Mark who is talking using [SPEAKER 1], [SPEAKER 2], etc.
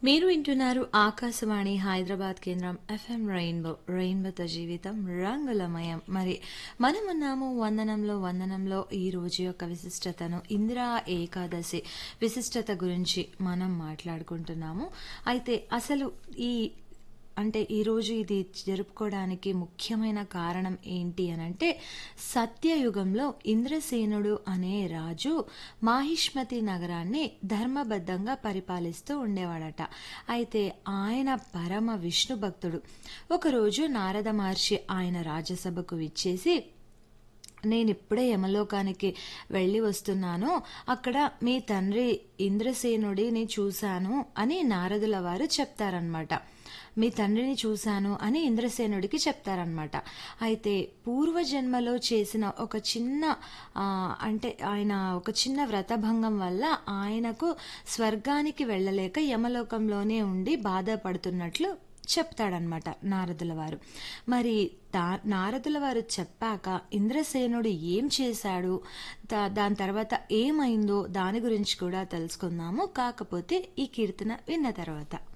[SPEAKER 1] మీరు వింటున్నారు ఆకాశవాణి హైదరాబాద్ కేంద్రం ఎఫ్ఎం రెయిన్బో రెయిన్బోతో జీవితం రంగులమయం మరి మనమున్నాము వందనంలో వందనంలో ఈ రోజు యొక్క విశిష్టతను ఇందిరా ఏకాదశి విశిష్టత గురించి మనం మాట్లాడుకుంటున్నాము అయితే అసలు ఈ అంటే ఈరోజు ఇది జరుపుకోవడానికి ముఖ్యమైన కారణం ఏంటి అని అంటే సత్యయుగంలో ఇంద్రసేనుడు అనే రాజు మాహిష్మతి నగరాన్ని ధర్మబద్ధంగా పరిపాలిస్తూ ఉండేవాడట అయితే ఆయన పరమ విష్ణు భక్తుడు ఒకరోజు నారద మహర్షి ఆయన రాజ్యసభకు విచ్చేసి నేను ఇప్పుడే యమలోకానికి వెళ్ళి వస్తున్నాను అక్కడ మీ తండ్రి ఇంద్రసేనుడిని చూశాను అని నారదుల వారు చెప్తారనమాట మీ తండ్రిని చూశాను అని ఇంద్రసేనుడికి చెప్తారనమాట అయితే పూర్వజన్మలో చేసిన ఒక చిన్న ఆ, అంటే ఆయన ఒక చిన్న వ్రతభంగం వల్ల ఆయనకు స్వర్గానికి వెళ్ళలేక యమలోకంలోనే ఉండి బాధపడుతున్నట్లు చెప్తాడనమాట నారదుల వారు మరి దా నారదుల వారు చెప్పాక ఇంద్రసేనుడు ఏం చేశాడు దా దాని తర్వాత ఏమైందో దాని గురించి కూడా తెలుసుకుందాము కాకపోతే ఈ కీర్తన విన్న తర్వాత